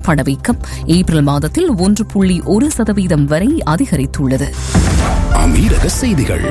பணவீக்கம் ஏப்ரல் மாதத்தில் ஒன்று புள்ளி ஒரு சதவீதம் வரை அதிகரித்துள்ளது அமீரக செய்திகள்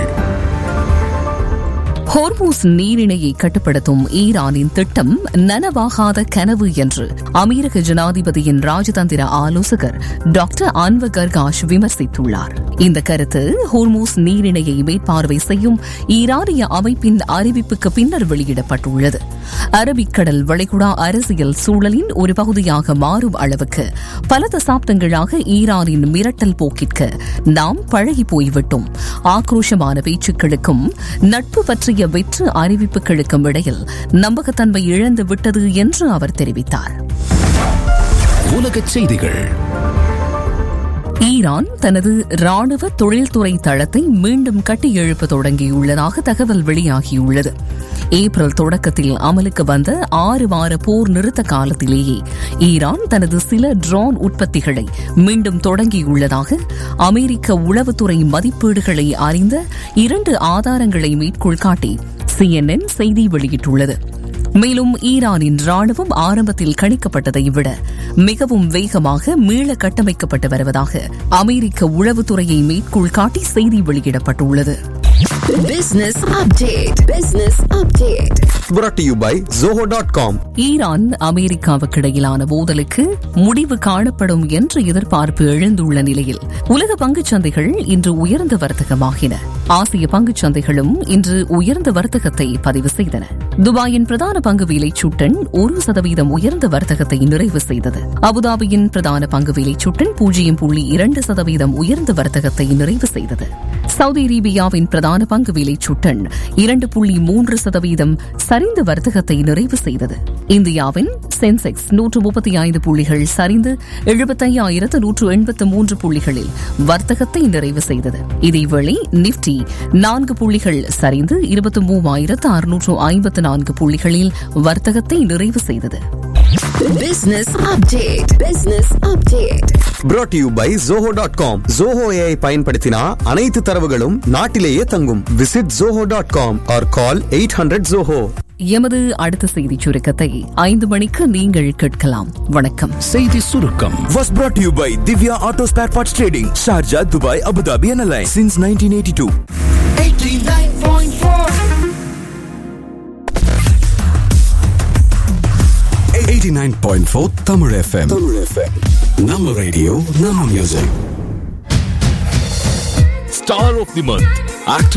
ஹோர்மூஸ் நீரிணையை கட்டுப்படுத்தும் ஈரானின் திட்டம் நனவாகாத கனவு என்று அமெரிக்க ஜனாதிபதியின் ராஜதந்திர ஆலோசகர் டாக்டர் அன்வர் கர்காஷ் விமர்சித்துள்ளார் இந்த கருத்து ஹோர்மூஸ் நீரிணையை மேற்பார்வை செய்யும் ஈரானிய அமைப்பின் அறிவிப்புக்கு பின்னர் வெளியிடப்பட்டுள்ளது அரபிக்கடல் வளைகுடா அரசியல் சூழலின் ஒரு பகுதியாக மாறும் அளவுக்கு பல தசாப்தங்களாக ஈரானின் மிரட்டல் போக்கிற்கு நாம் பழகி போய்விட்டோம் ஆக்ரோஷமான பேச்சுக்களுக்கும் நட்பு பற்றிய வெற்று அறிவிப்புகளுக்கும் இடையில் நம்பகத்தன்மை இழந்து விட்டது என்று அவர் தெரிவித்தார் உலக செய்திகள் ஈரான் தனது ராணுவ தொழில்துறை தளத்தை மீண்டும் கட்டியெழுப்ப தொடங்கியுள்ளதாக தகவல் வெளியாகியுள்ளது ஏப்ரல் தொடக்கத்தில் அமலுக்கு வந்த ஆறு வார போர் நிறுத்த காலத்திலேயே ஈரான் தனது சில ட்ரோன் உற்பத்திகளை மீண்டும் தொடங்கியுள்ளதாக அமெரிக்க உளவுத்துறை மதிப்பீடுகளை அறிந்த இரண்டு ஆதாரங்களை மேற்கோள் காட்டி சிஎன்என் செய்தி வெளியிட்டுள்ளது மேலும் ஈரானின் ராணுவம் ஆரம்பத்தில் கணிக்கப்பட்டதை விட மிகவும் வேகமாக மீள கட்டமைக்கப்பட்டு வருவதாக அமெரிக்க உளவுத்துறையை மேற்கோள் காட்டி செய்தி வெளியிடப்பட்டுள்ளது Business update. Business update. brought to you by zoho.com Iran அமெரிக்காவுக்கு இடையிலான மோதலுக்கு முடிவு காணப்படும் என்ற எதிர்பார்ப்பு எழுந்துள்ள நிலையில் உலக பங்குச் சந்தைகள் இன்று உயர்ந்த வர்த்தகமாகின ஆசிய பங்குச் சந்தைகளும் இன்று உயர்ந்த வர்த்தகத்தை பதிவு செய்தன துபாயின் பிரதான பங்கு விலை சுட்டன் ஒரு சதவீதம் உயர்ந்த வர்த்தகத்தை நிறைவு செய்தது அபுதாபியின் பிரதான பங்கு விலை சுட்டன் பூஜ்ஜியம் புள்ளி இரண்டு சதவீதம் உயர்ந்த வர்த்தகத்தை நிறைவு செய்தது சவுதி அரேபியாவின் பிரதான பங்கு விலை சுட்டன் இரண்டு புள்ளி மூன்று சதவீதம் சரிந்து வர்த்தகத்தை நிறைவு செய்தது இந்தியாவின் சென்செக்ஸ் நூற்று முப்பத்தி ஐந்து புள்ளிகள் சரிந்து எழுபத்தையாயிரத்து நூற்று எண்பத்து மூன்று புள்ளிகளில் வர்த்தகத்தை நிறைவு செய்தது இதேவேளை நிப்டி நான்கு புள்ளிகள் சரிந்து இருபத்தி மூவாயிரத்து அறுநூற்று ஐம்பத்து நான்கு புள்ளிகளில் வர்த்தகத்தை நிறைவு செய்தது Business update. Business update. brought to you by zoho.com zoho ai பயன்படுத்தினா அனைத்து தரவுகளும் நாட்டிலேயே தங்கும் visit zoho.com or call 800 zoho எமது அடுத்த செய்திச் சுருக்கத்தை ஐந்து மணிக்கு நீங்கள் கேட்கலாம் வணக்கம் செய்தி சுருக்கம் was brought to you by Divya Auto Spare Parts Trading, Sharjah, Dubai, Abu Dhabi, and Alliance since 1982. 89.4 Tamil FM. Tamil FM. நம்ம ரேடியோ நம்ம music Star of the month, actor